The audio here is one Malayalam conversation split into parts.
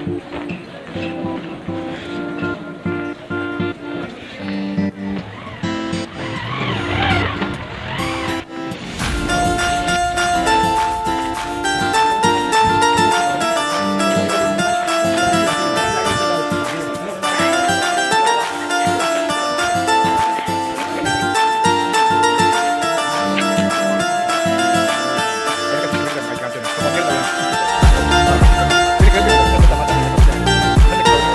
Thank you.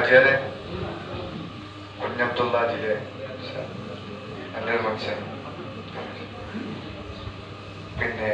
ഹാജരെ കുഞ്ഞബ്ദുല്ലാജിലെ നല്ലൊരു മനുഷ്യൻ പിന്നെ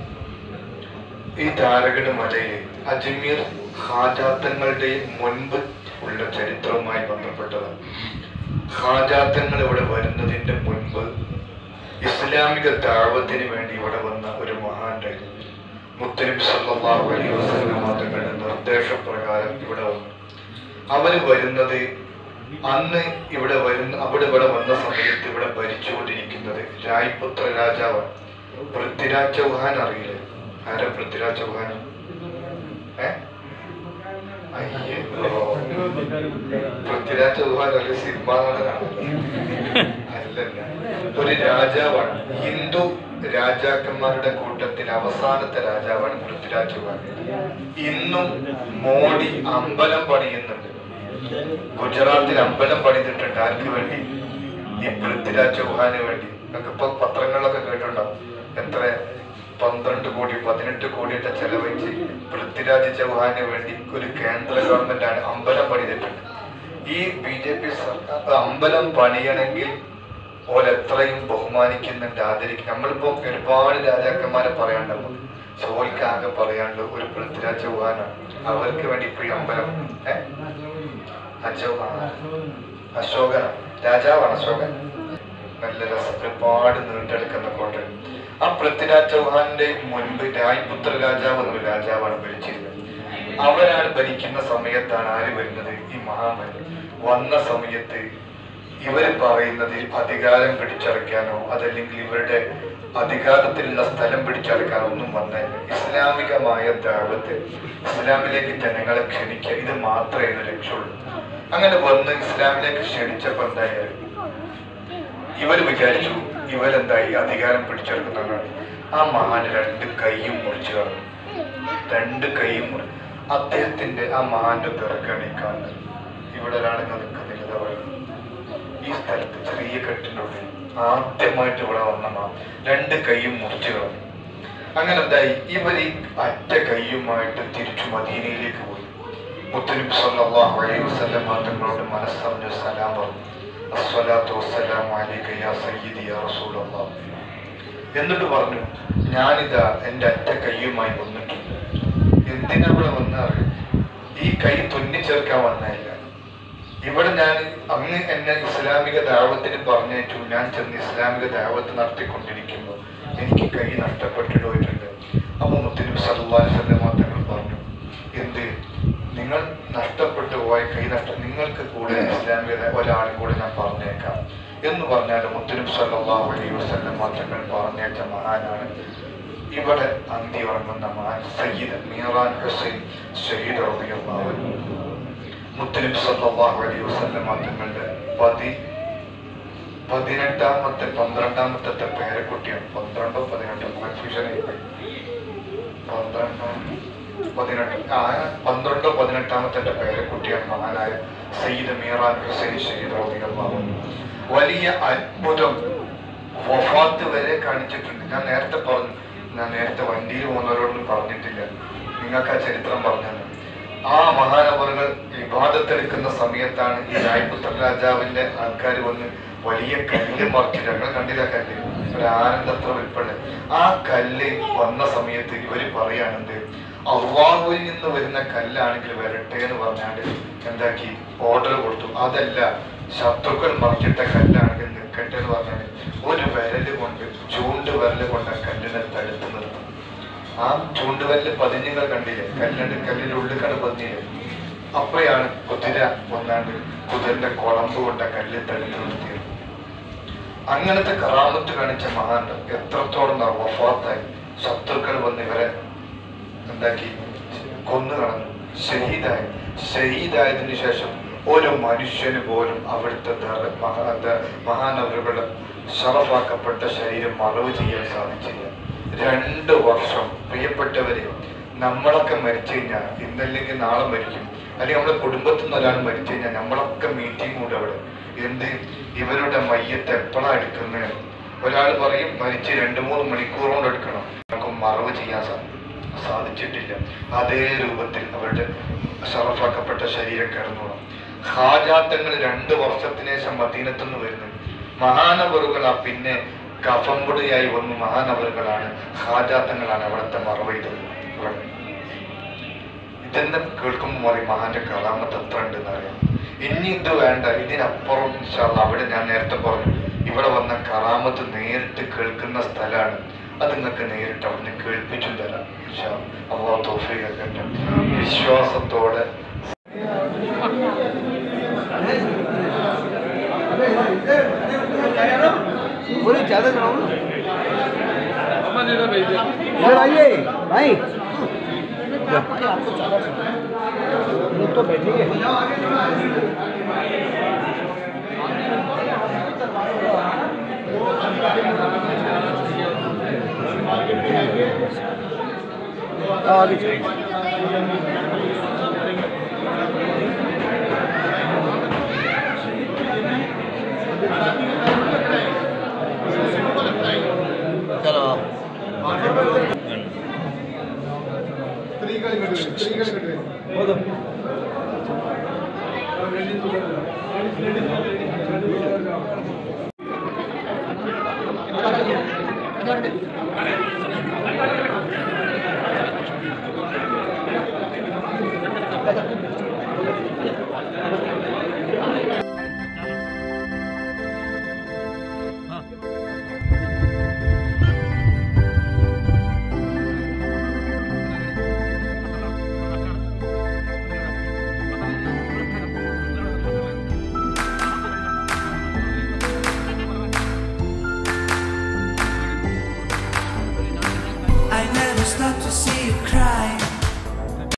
ഈ താരകട് മലയിൽ അജ്മീർ ഹാജാത്തങ്ങളുടെ മുൻപ് ഉള്ള ചരിത്രവുമായി ബന്ധപ്പെട്ടതാണ് ഹാജാത്തങ്ങൾ ഇവിടെ വരുന്നതിന്റെ മുൻപ് ഇസ്ലാമിക ദാവത്തിന് വേണ്ടി ഇവിടെ വന്ന ഒരു മഹാന്റെ മുത്തലിബ് സല്ലല്ലാഹു അലൈഹി വസല്ലം തങ്ങളുടെ നിർദ്ദേശപ്രകാരം ഇവിടെ വന്നു അവര് വരുന്നത് അന്ന് ഇവിടെ വരുന്ന അവിടെ ഇവിടെ വന്ന സമയത്ത് ഇവിടെ ഭരിച്ചുകൊണ്ടിരിക്കുന്നത് രായ്പുത്ര രാജാവാണ് പൃഥ്വിരാജ് ചൗഹാൻ അറിയില്ലേ ആരാ പൃഥ്വിരാജ് ചൗഹാൻ ഏ അയ്യോ പൃഥ്വിരാജ് ചൗഹാൻ ഒരു സിനിമ നടനാണ് അല്ലല്ല ഒരു രാജാവാണ് ഹിന്ദു രാജാക്കന്മാരുടെ കൂട്ടത്തിൽ അവസാനത്തെ രാജാവാണ് പൃഥ്വിരാജ് ചൗഹാൻ ഇന്നും മോഡി അമ്പലം പണിയുന്നുണ്ട് ഗുജറാത്തിൽ അമ്പലം പണിതിട്ടുണ്ട് ആർക്ക് വേണ്ടി ഈ പൃഥ്വിരാജ് ചൗഹാന് വേണ്ടി നിങ്ങൾക്ക് ഇപ്പൊ പത്രങ്ങളിലൊക്കെ കേട്ടിട്ടുണ്ടാവും എത്ര പന്ത്രണ്ട് കോടി പതിനെട്ട് കോടിയുടെ ചെലവഴിച്ച് പൃഥ്വിരാജ് ചൗഹാന് വേണ്ടി ഒരു കേന്ദ്ര ഗവൺമെന്റ് ആണ് അമ്പലം പണിതിട്ടുണ്ട് ഈ ബി ജെ പി സർക്കാർ അമ്പലം പണിയണമെങ്കിൽ ഓലെത്രയും ബഹുമാനിക്കുന്നുണ്ട് ആദരിക്കും നമ്മളിപ്പോ ഒരുപാട് രാജാക്കന്മാരെ പറയാണ്ട് സോൽക്കാകെ പറയാണ്ട് ഒരു പൃഥ്വിരാജ് ചൗഹാനാണ് അവർക്ക് വേണ്ടി ഇപ്പോഴും അമ്പലം ഏഹ് അശോകാണ് അശോകനാണ് രാജാവാണ് അശോകൻ നല്ല രസം ഒരുപാട് നീണ്ടെടുക്കുന്ന കോട്ട ആ പൃഥ്വിരാജ് ചൗഹാന്റെ മുൻപ് രായ്പുത്ര രാജാവ് എന്നൊരു രാജാവാണ് ഭരിച്ചിരുന്നത് അവരാണ് ഭരിക്കുന്ന സമയത്താണ് ആര് വരുന്നത് ഈ മഹാബലി വന്ന സമയത്ത് ഇവർ പറയുന്നത് അധികാരം പിടിച്ചടക്കാനോ അതല്ലെങ്കിൽ ഇവരുടെ അധികാരത്തിലുള്ള സ്ഥലം പിടിച്ചടക്കാനോ ഒന്നും വന്നില്ല ഇസ്ലാമികമായ ദാവത്ത് ഇസ്ലാമിലേക്ക് ജനങ്ങളെ ക്ഷണിക്കുക ഇത് മാത്രമേ ഇതിന് ലക്ഷ്യമുള്ളൂ അങ്ങനെ വന്ന് ഇസ്ലാമിലേക്ക് ക്ഷണിച്ചപ്പോ എന്തായാലും ഇവര് വിചാരിച്ചു ഇവരെന്തായി അധികാരം പിടിച്ചെടുക്കുന്നവരാണ് ആ മഹാന് രണ്ട് കൈയും മുറിച്ചു കളഞ്ഞു രണ്ട് കൈയും മുറി അദ്ദേഹത്തിന്റെ ആ മഹാന്റെ പിറകണിക്കാണ്ട് ഇവിടെ ഒരാളിങ്ങനെ നിൽക്കുന്നില്ല ഇതാ ഇവിടെ. ഈ സ്ഥലത്ത് ചെറിയ കെട്ടിൻ്റെ ഉള്ളിൽ ആദ്യമായിട്ട് ഇവിടെ വന്ന മാ രണ്ട് കൈയും മുറിച്ചു കളഞ്ഞു അങ്ങനെ എന്തായി ഇവർ ഈ അറ്റ കൈയുമായിട്ട് തിരിച്ചു മദീനയിലേക്ക് പോയി മുത്തലിബ് സല്ലല്ലാഹു അലൈഹി വസല്ലം തങ്ങളോട് മനസ്സറിഞ്ഞ സലാം പറഞ്ഞു അസ്സലാത്തു വസ്സലാമു അലൈക യാ സയ്യിദി യാ റസൂലല്ലാഹ് എന്നിട്ട് പറഞ്ഞു ഞാനിതാ എൻ്റെ അറ്റ കൈയുമായി വന്നിട്ടുണ്ട് എന്തിനാ ഇവിടെ വന്നത് ഈ കൈ തുന്നിച്ചേർക്കാൻ വന്നതല്ല ഇവിടെ ഞാൻ അങ്ങ് എന്നെ ഇസ്ലാമിക ദാവത്തിന് പറഞ്ഞേറ്റു ഞാൻ ചെന്ന് ഇസ്ലാമിക ദാവത്ത് നടത്തിക്കൊണ്ടിരിക്കുമ്പോൾ എനിക്ക് കൈ നഷ്ടപ്പെട്ടിട്ട് പോയിട്ടുണ്ട് അപ്പൊ മുത്തലിബ് സല്ലല്ലാഹു അലൈഹി വസല്ലം തങ്ങൾ പറഞ്ഞു എന്ത് നിങ്ങൾ നഷ്ടപ്പെട്ടു പോയ കൈ നഷ്ടം നിങ്ങൾക്ക് കൂടെ ഇസ്ലാമിക ദാ- ഒരാളും കൂടെ ഞാൻ പറഞ്ഞേക്കാം എന്ന് പറഞ്ഞാൽ മുത്തലിബ് സല്ലല്ലാഹു അലൈഹി വസല്ലം തങ്ങൾ പറഞ്ഞേച്ച മഹാനാണ് ഇവിടെ അന്തി ഉറങ്ങുന്ന മഹാൻ സയ്യിദ് മീറാൻ ഹുസൈൻ ഷഹീദ് റളിയല്ലാഹു അൻഹു മുത്തലിബ് സല്ലല്ലാഹു അലൈഹി വസല്ലം തങ്ങളുടെ പതി പതിനെട്ടാമത്തെ പന്ത്രണ്ടാമത്തെ പേരക്കുട്ടിയാണ് പന്ത്രണ്ടോ പതിനെട്ടോ കൺഫ്യൂഷൻ പന്ത്രണ്ടോ പതിനെട്ട് ആ പന്ത്രണ്ടോ പതിനെട്ടാമത്തെ പേരക്കുട്ടിയാണ് മഹാനായ സയ്യിദ് മീറാൻ ഹുസൈൻ ഷഹീദ് റളിയല്ലാഹു അൻഹു വലിയ അത്ഭുതം വഫാത്ത് വരെ കാണിച്ചിട്ടുണ്ട് ഞാൻ നേരത്തെ പറഞ്ഞു ഞാൻ നേരത്തെ വണ്ടിയിൽ പോകുന്നവരോടൊന്നും പറഞ്ഞിട്ടില്ല നിങ്ങൾക്ക് ആ ചരിത്രം പറഞ്ഞത് ആ മഹാനവറുകൾ വിവാദത്തെടുക്കുന്ന സമയത്താണ് ഈ രായ്പുത്ര രാജാവിന്റെ ആൾക്കാർ വന്ന് വലിയ കല്ല് മറിച്ച് ഞങ്ങൾ കണ്ടില്ല കല്ല് ഒരു ആനന്ദത്ര വിൽപ്പണ്ട് ആ കല്ല് വന്ന സമയത്ത് ഇവര് പറയാണെന്ത് അള്ളാഹുവിൽ നിന്ന് വരുന്ന കല്ലാണെങ്കിൽ വരട്ടെ എന്ന് പറഞ്ഞാണ്ട് എന്താക്കി ഓർഡർ കൊടുത്തു അതല്ല ശത്രുക്കൾ മറിച്ചിട്ട കല്ലാണെങ്കിൽ നിൽക്കട്ടെ എന്ന് പറഞ്ഞാൽ ഒരു വിരല് കൊണ്ട് ചൂണ്ട് വിരല് കൊണ്ട് ആ കല്ലിനെ തടുത്ത് നിർത്തും ആ ചൂണ്ടുവല്ല് പതിഞ്ഞുങ്ങൾ കണ്ടില്ലേ കല്ലുണ്ട് കല്ലിന്റെ ഉള്ളിൽ പതിഞ്ഞില്ലേ അപ്പോഴാണ് കുതിര വന്നാണ്ട് കുതിരന്റെ കുളമ്പ് കൊണ്ട കല്ല് തടുത്ത് നിർത്തിയത് അങ്ങനത്തെ കറാമത്ത് കാണിച്ച മഹാൻ എത്രത്തോളം ന- വഫാത്തായി ശത്രുക്കൾ വന്ന് ഇവരെ എന്താക്കി കൊന്നു കളഞ്ഞു ഷഹീദായി ഷഹീദായതിനു ശേഷം ഒരു മനുഷ്യന് പോലും അവിടുത്തെ ദർ- മഹാ- ദ- മഹാനവറുകളുടെ ഷറഫാക്കപ്പെട്ട ശരീരം മറവ് ചെയ്യാൻ സാധിച്ചില്ല രണ്ട് വർഷം പ്രിയപ്പെട്ടവരെ നമ്മളൊക്കെ മരിച്ചു കഴിഞ്ഞാൽ ഇന്നല്ലെങ്കിൽ നാളെ മരിക്കും അല്ലെങ്കിൽ നമ്മുടെ കുടുംബത്തിൽ നിന്ന് ഒരാൾ മരിച്ചു കഴിഞ്ഞാൽ നമ്മളൊക്കെ മീറ്റിംഗ് കൂടെ അവിടെ എന്ത് ഇവരുടെ മയ്യത്ത് എപ്പോഴാണ് എടുക്കുന്നത് ഒരാൾ പറയും മരിച്ച് രണ്ട് മൂന്ന് മണിക്കൂർ കൊണ്ട് എടുക്കണം നമുക്ക് മറവ് ചെയ്യാൻ സാധിക്കും സാധിച്ചിട്ടില്ല അതേ രൂപത്തിൽ അവരുടെ ഷറഫാക്കപ്പെട്ട ശരീരം കിടന്നോളും ഹാജാത്തങ്ങൾ രണ്ട് വർഷത്തിന് ശേഷം മദീനത്തുനിന്ന് വരുന്നു മഹാനവറുകളാ പിന്നെ കഫമ്പുടിയായി വന്നു മഹാനവറുകളാണ് ഹാജാത്തങ്ങളാണ് അവിടുത്തെ മറവൈതത് ഇവിടെ ഇതെന്നെ കേൾക്കുമ്പോൾ പറയും മഹാന്റെ കലാമത്ത് എത്ര ഉണ്ടെന്ന് അറിയാം ഇനി ഇത് വേണ്ട ഇതിനപ്പുറം ഇൻഷാല്ല അവിടെ ഞാൻ നേരത്തെ പറഞ്ഞു ഇവിടെ വന്ന കറാമത്ത് നേരിട്ട് കേൾക്കുന്ന സ്ഥലമാണ് അത് നിങ്ങൾക്ക് നേരിട്ട് അവിടുന്ന് കേൾപ്പിച്ചും തരാം ഇൻഷാ അള്ളാഹു തോഫിയൊക്കെ വിശ്വാസത്തോടെ पूरी ज्यादा कराओ ना इधर आइए भाई लोग तो बैठेंगे आगे चलिए ഇതുണ്ട്